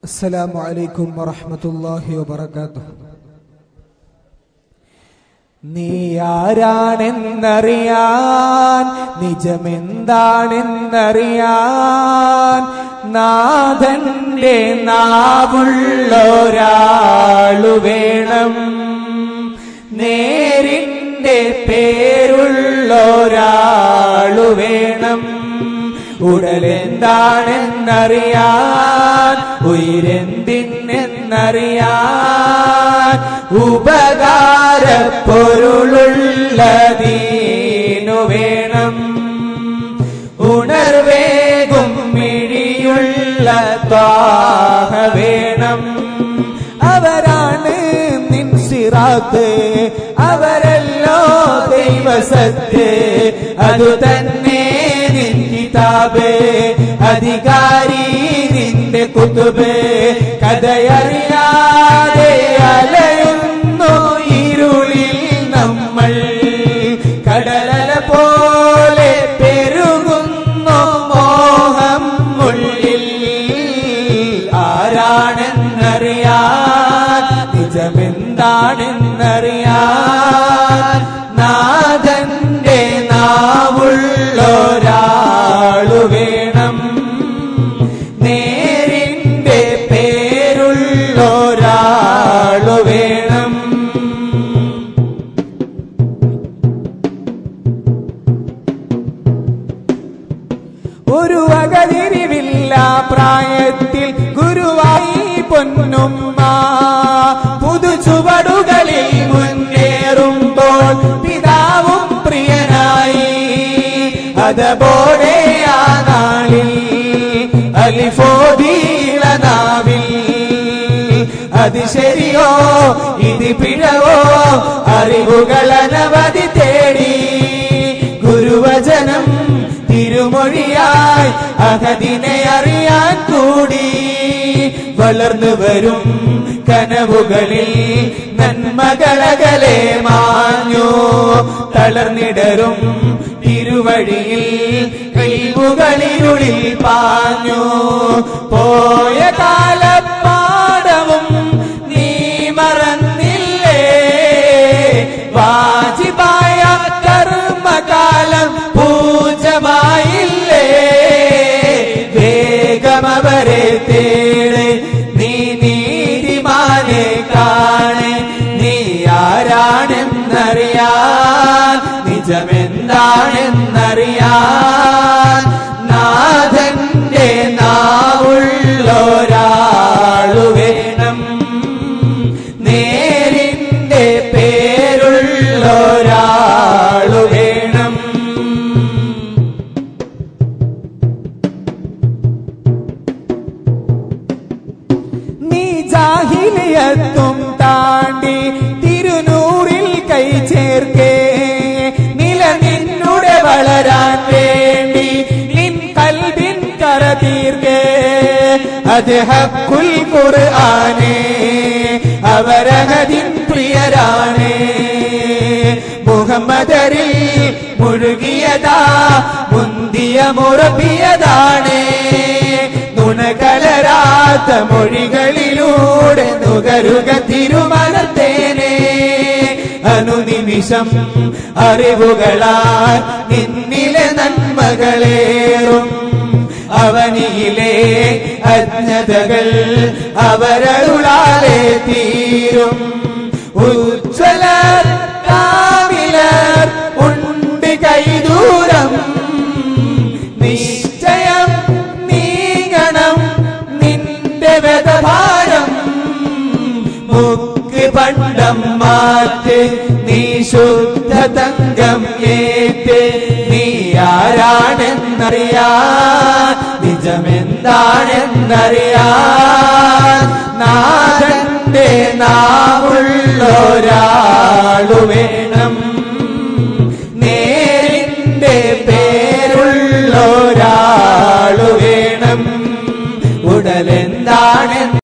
السلام عليكم ورحمة الله وبركاته നീ ആരാണെന്നറിയാൻ നിജമെന്താണെന്നറിയാൻ നാഥന്റെ നാവുള്ളൊരാളു വേണം നേരിന്റെ പേരുള്ളൊരാളു വേണം ഉടലെന്താണെന്നറിയാൻ ഉയരെന്തിനെന്നറിയാൻ ഉപകാരപ്പൊരുളുള്ളതീനു വേണം ഉണർവേകും മിഴിയുള്ള ത്വാഹ വേണം അവരാണ് നിൻ സിറാത്ത് അവരല്ലോ ദൈവസത്ത് അതു തന്നെ നിൻ കിതാബ് അധികാരി നിന്റെ കുതുബ് കഥയറിയാതെ അലയുന്നു ഇരുളിൽ നമ്മൾ കടലല പോലെ പെരുകുന്നു മോഹം ഉള്ളിൽ ആരാണെന്നറിയാൻ നിജമെന്താണെന്നറിയാൻ നാഥന്റെ നാവുള്ളൊരാളു വേണം നേരിന്റെ പേരുള്ളൊരാളു വേണം ഒരു വകതിരിവില്ല പ്രായത്തിൽ ഗുരുവായി പൊന്നുമ്മ പുതു ചുവടുകളിൽ മുന്നേറുമ്പോൾ പിതാവും പ്രിയനായി അതപോലെ ആ നാളിൽ അലിഫോദീള നാവിൽ അത് ശരിയോ ഇത് പിഴവോ അറിവുകൾ അനവധി തേടി ഗുരുവചനം തിരുമൊഴിയായി അഹദിനെ അറിയാൻ കൂടി വളർന്നു വരും കനവുകളിൽ നന്മകളകലെ മാഞ്ഞു തളർന്നിടരും തിരുവഴിയിൽ കൈവുകളിരുളിൽ പാഞ്ഞു പോയ കാലപ്പാടവും നീ മറന്നില്ലേ വാജിബായ കർമ്മകാലം പൂജമായില്ലേ വേഗമവരെ തേട് നീ നീതിമാനെ കാണ് നീ ആരാണെന്നറിയാൻ നിജമെന്താണെന്നറിയാൻ നാഥന്റെ നാവുള്ളൊരാളു വേണം നേരിന്റെ പേരുള്ളൊരാളു വേണം നീ ജാഹിലിയത്തും താണ്ടി തിരുനൂറിൽ കൈ ചേർക്കേ നില നിന്നുടെ വളരാൻ വേണ്ടി നിൻ കൽവിൻ കര തീർക്കേ അത് ഹക്കുൽ ഖുർആനേ അവരഹദിൻ പ്രിയരാണേ മുഹമ്മദരിൽ മുഴുകിയതാ മുന്തിയ മുറപ്പിയതാണേ നുണകലരാത്ത മൊഴികളിലൂടെ നുകരുക തിരുമലത്തേനെ അനുനിമിഷം അറിവുകളാൽ നിന്നിലെ നന്മകളേറും അവനിയിലെ അജ്ഞതകൾ അവരരുളാലെ തീരും ഉജ്വലർ കാവിലർ ഉണ്ട് കൈദൂരം നിശ്ചയം നീങ്ങണം നിന്റെ വ്യതഭാരം മുക്ക് പണ്ടം മാറ്റ് നീ ശുദ്ധ തങ്കം ഏറ്റ് നീ ആരാണെന്നറിയാൻ നിജമെന്താണെന്നറിയാൻ നാഥന്റെ നാവുള്ളൊരാളുവേ